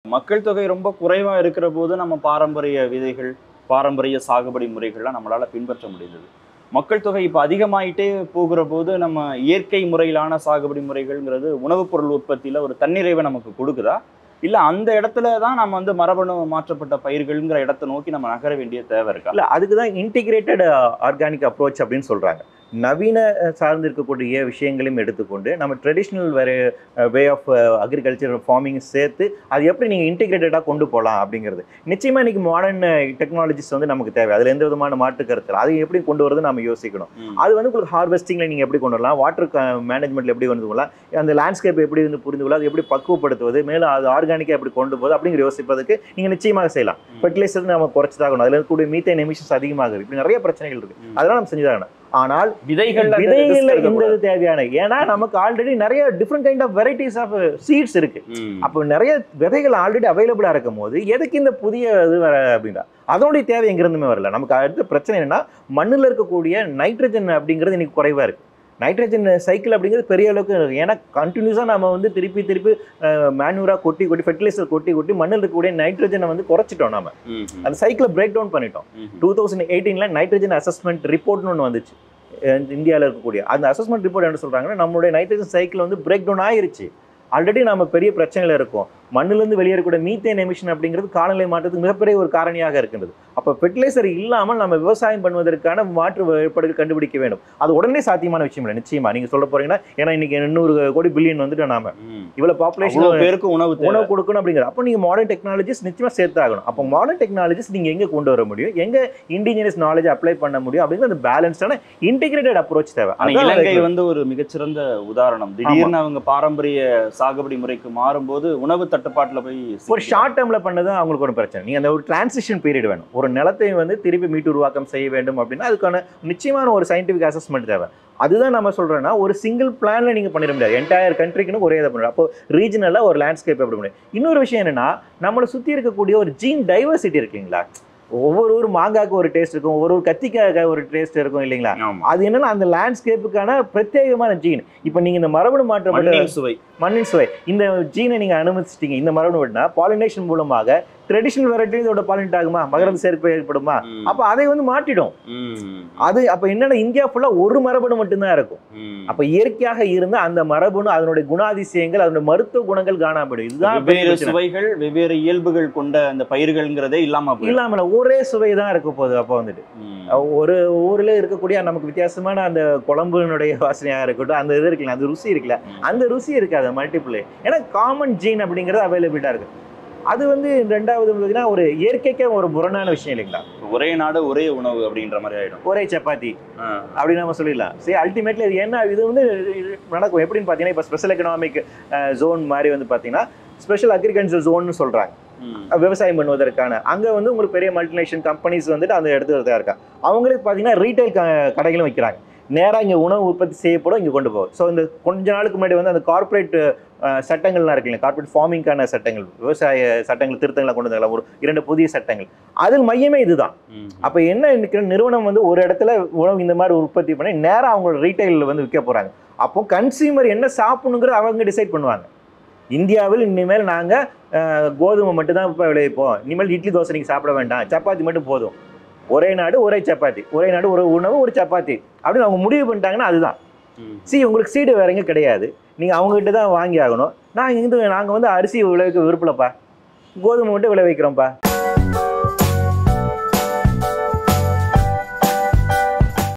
மக்கள் தொகை ரொம்ப குறைவா இருக்கிற போது நம்ம பாரம்பரிய விதைகள் பாரம்பரிய சாகுபடி முறைகள்லாம் நம்மளால பின்பற்ற முடிந்தது மக்கள் தொகை இப்போ அதிகமாயிட்டே போகிற போது நம்ம இயற்கை முறையிலான சாகுபடி முறைகள்ங்கிறது உணவுப் பொருள் உற்பத்தியில ஒரு தன்னிறைவை நமக்கு கொடுக்குதா இல்ல அந்த இடத்துல தான் நம்ம வந்து மரபணு மாற்றப்பட்ட பயிர்கள்ங்கிற இடத்தை நோக்கி நம்ம நகர வேண்டிய தேவை இருக்கா இல்ல அதுக்கு தான் இன்டிகிரேட்டட் ஆர்கானிக் அப்ரோச் அப்படின்னு சொல்றாங்க நவீன அஹ், சார்ந்து இருக்கக்கூடிய விஷயங்களையும் எடுத்துக்கொண்டு நம்ம ட்ரெடிஷ்னல் வேறு வே ஆஃப் அக்ரிகல்ச்சர் ஃபார்மிங் சேர்த்து அது எப்படி நீங்கள் இன்டிகிரேட்டடாக கொண்டு போகலாம் அப்படிங்கிறது நிச்சயமாக இன்னைக்கு மாடர்ன் டெக்னாலஜிஸ் வந்து நமக்கு தேவை அதில் எந்த விதமான மாற்று கருத்து இல்லை. அதை எப்படி கொண்டு வரது நம்ம யோசிக்கணும் ம். அது வந்து உங்களுக்கு ஹார்வெஸ்டிங்கில் நீங்கள் எப்படி கொண்டு வரலாம் வாட்டர் மேனேஜ்மெண்ட்டில் எப்படி கொண்டு வரலாம் அந்த லேண்ட்ஸ்கேப் எப்படி வந்து புரிந்து கொள்ள அது எப்படி பக்குவப்படுத்துவது மேலும் அது ஆர்கானிக்காக எப்படி கொண்டு போகுது அப்படிங்கிற யோசிப்பதற்கு நீங்கள் நிச்சயமாக செய்யலாம் ம். ஃபெர்டிலைசர் நம்ம குறைச்சதாகணும் அதில் இருக்கக்கூடிய மீத்தேன் எமிஷன்ஸ் அதிகமாகுது இப்படி நிறைய பிரச்சனைகள் இருக்கு ம். அதெல்லாம் நம்ம செஞ்சுதாகணும் ஆனால் விதைகள்ல அந்த risk விதைகள்ல இந்த இருக்கக்கூடாது. இது தேவையான ஏன்னா நமக்கு ஆல்ரெடி நிறைய different kind of varieties of seeds இருக்கு ம். அப்போ நிறைய விதைகள் ஆல்ரெடி அவைலபிளா இருக்கும் போது எதுக்கு இந்த புதிய இது வர அப்படின்னா அதனுடைய தேவை எங்கிருந்துமே வரல நமக்கு அடுத்த பிரச்சனை என்னன்னா மண்ணுல இருக்கக்கூடிய நைட்ரஜன் அப்படிங்கிறது இன்னைக்கு குறைவா இருக்கு நைட்ரஜன் சைக்கிள் அப்படிங்கிறது பெரிய அளவுக்கு இருக்கு ஏன்னா கண்டினியூஸாக நம்ம வந்து திருப்பி திருப்பி மேனுவராக கொட்டி கொட்டி ஃபெர்டிலைசர் கொட்டி கொட்டி மண்ணில் இருக்கக்கூடிய நைட்ரஜனை வந்து குறைச்சிட்டோம் நாம ம். அந்த சைக்கிளை பிரேக் டவுன் பண்ணிட்டோம் ம். டூ தௌசண்ட் எயிட்டீனில் நைட்ரஜன் அசஸ்மெண்ட் ரிப்போர்ட்னு ஒன்று வந்துச்சு இந்தியாவில் இருக்கக்கூடிய அந்த அசஸ்மெண்ட் ரிப்போர்ட் என்ன சொல்கிறாங்கன்னா நம்மளுடைய நைட்ரஜன் சைக்கிள் வந்து பிரேக் டவுன் ஆயிருச்சு ஆல்ரெடி நம்ம பெரிய பிரச்சனையில் இருக்கோம் மண்ணிலிருந்து வெளியேறக்கூடிய மீத்தேன் எமிஷன் அப்படிங்கிறது காலநிலை மாற்றத்துக்கு மிகப்பெரிய ஒரு காரணியாக இருக்கின்றது அப்போ ஃபெர்டிலைசர் இல்லாமல் நம்ம விவசாயம் பண்ணுவதற்கான மாற்று ஏற்பாடுகள் கண்டுபிடிக்க வேண்டும் அது உடனே சாத்தியமான விஷயம் இல்லை நிச்சயமா நீங்கள் சொல்ல போறீங்கன்னா ஏன்னா இன்னைக்கு எண்ணூறு கோடி பில்லியன் வந்துட்டு நாம ம். இவ்வளோ பாப்புலேஷன் அவ்வளவு பேருக்கு உணவு தேவை. உணவு கொடுக்கணும் அப்படிங்கிறது அப்போ நீங்கள் மாடர்ன் டெக்னாலஜிஸ் நிச்சயமாக சேர்த்தாகணும் அப்போ மாடர்ன் டெக்னாலஜிஸ் நீங்கள் எங்கே கொண்டு வர முடியும் எங்கே இண்டிஜினியஸ் நாலேஜ் அப்ளை பண்ண முடியும் அப்படிங்கிற அந்த பேலன்ஸ்டான இன்டிகிரேட்டட் அப்ரோச் தேவை ஆனா அதான் இலங்கை அதுக்கு- வந்து ஒரு மிகச்சிறந்த உதாரணம் திடீர்னு அவங்க பாரம்பரிய சாகுபடி முறைக்கு மாறும்போது உணவு தட்டுப்பாட்டுல போய் ஒரு சிக்கிறாங்க. ஷார்ட் டேர்ம்ல பண்ணது அவங்களுக்கு ஒரு பிரச்சனை நீங்க அந்த ஒரு டிரான்சிஷன் பீரியட் வேணும் ஒரு நிலத்தை வந்து திருப்பி மீட்டு உருவாக்கம் செய்ய வேண்டும் அப்படின்னா அதுக்கான நிச்சயமான ஒரு சயின்டிபிக் அசஸ்மெண்ட் தேவை அதுதான் நம்ம சொல்றோம்னா ஒரு சிங்கிள் பிளான்ல நீங்க பண்ணிட முடியாது என்டையர் கண்ட்ரிக்குன்னு ஒரே இதை பண்ணணும் அப்போ ரீஜனலா ஒரு லேண்ட்ஸ்கேப் எப்படி முடியும் இன்னொரு விஷயம் என்னன்னா நம்மளை சுத்தி இருக்கக்கூடிய ஒரு ஜீன் டைவர்சிட்டி இருக்குங்களா ஒவ்வொரு ஒரு மாங்காய்க்கு ஒரு டேஸ்ட் இருக்கும் ஒவ்வொரு ஒரு கத்திக்காய்க்கு ஒரு டேஸ்ட் இருக்கும் இல்லைங்களா ஆமா அது என்னன்னா அந்த லேண்ட்ஸ்கேப்புக்கான பிரத்யேகமான ஜீன் இப்போ நீங்க இந்த மரபணு மாற்றப்பட்ட மண்ணின் சுவை மண்ணின் சுவை இந்த ஜீனை நீங்க அனுமதிச்சிட்டீங்க இந்த மரபணு விட்டுனா பாலினேஷன் மூலமாக ட்ரெடிஷனல் வெரைட்டிஸோட பாலினேட் ஆகுமா மகரந்த சேர்க்கை ஏற்படுமா ம். அப்ப அதை வந்து மாட்டிடும் ம். அது அப்ப என்னன்னா இந்தியா ஃபுல்லா ஒரு மரபணு மட்டும்தான் இருக்கும் ம். அப்ப இயற்கையாக இருந்த அந்த மரபணு அதனுடைய குணாதிசயங்கள் அதனுடைய மருத்துவ குணங்கள் காணாமடும் இதுதான் பெரிய வெவ்வேறு பிரச்சனை. சுவைகள் வெவ்வேறு இயல்புகள் கொண்ட அந்த பயிர்கள்ங்கிறதே இல்லாம போயிடும் இல்லாமல ஒரே சுவை தான் இருக்க போகுது அப்ப வந்துட்டு ம். ஒரு ஊர்ல இருக்கக்கூடிய நமக்கு வித்தியாசமான அந்த குழம்புனுடைய வாசனையாக இருக்கட்டும் அந்த இது இருக்குல்ல அந்த ருசி இருக்குல்ல ம். அந்த ருசி இருக்காது மல்டிபிள் ஏன்னா காமன் ஜீன் அப்படிங்கிறது அவைலபிளா இருக்கு அது வந்து ரெண்டாவது பார்த்தீங்கன்னா ஒரு இயற்கைக்கே ஒரு முரணான விஷயம் இல்லைங்களா ஒரே நாடு ஒரே உணவு அப்படின்ற மாதிரி ஆயிடும் ஒரே சப்பாத்தி ஆ. அப்படின்னு நம்ம சொல்லிடலாம் சரி அல்டிமேட்லி இது என்ன இது வந்து இது நடக்கும் எப்படின்னு பார்த்தீங்கன்னா இப்போ ஸ்பெஷல் எக்கனாமிக் ஜோன் மாதிரி வந்து பார்த்தீங்கன்னா ஸ்பெஷல் அக்ரிகல்ச்சர் ஜோன்னு சொல்றாங்க ம். விவசாயம் பண்ணுவதற்கான அங்க வந்து உங்களுக்கு பெரிய மல்டிநேஷனல் கம்பெனிஸ் வந்துட்டு அந்த இடத்துல தான் இருக்கா அவங்களுக்கு பார்த்தீங்கன்னா ரீட்டைல் கடைகளும் வைக்கிறாங்க நேராக இங்கே உணவு உற்பத்தி செய்யப்படும் இங்கே கொண்டு போகும் ஸோ இந்த கொஞ்ச நாளுக்கு முன்னாடி வந்து அந்த கார்ப்பரேட் சட்டங்கள்லாம் இருக்குல்ல கார்ப்பரேட் ஃபார்மிங்கான சட்டங்கள் விவசாய சட்டங்கள் திருத்தங்களை கொண்டு வந்தாங்க ஒரு இரண்டு புதிய சட்டங்கள் அதில் மையமே இதுதான் ம். அப்போ என்ன இன்னைக்கு நிறுவனம் வந்து ஒரு இடத்துல உணவு இந்த மாதிரி உற்பத்தி பண்ணி நேராக அவங்களோட ரீட்டைலில் வந்து விற்க போகிறாங்க அப்போ கன்சியூமர் என்ன சாப்பிடணுங்கிற அவங்க டிசைட் பண்ணுவாங்க இந்தியாவில் இனிமேல் நாங்கள் கோதுமை மட்டும் தான் இப்போ விளைவிப்போம் இனிமேல் இட்லி தோசை நீங்கள் சாப்பிட வேண்டாம் சப்பாத்தி மட்டும் போதும் ஒரே நாடு ஒரே சப்பாத்தி ஒரே நாடு ஒரு உணவு ஒரு சப்பாத்தி அப்படின்னு அவங்க முடிவு பண்ணிட்டாங்கன்னா அதுதான் ம். சி உங்களுக்கு சீடு வேற எங்க கிடையாது நீங்கள் அவங்ககிட்ட தான் வாங்கி ஆகணும் நாங்கள் இருந்து நாங்கள் வந்து அரிசி விளைவிக்க விருப்பலப்பா கோதுமை மட்டும் விளைவிக்கிறோம்ப்பா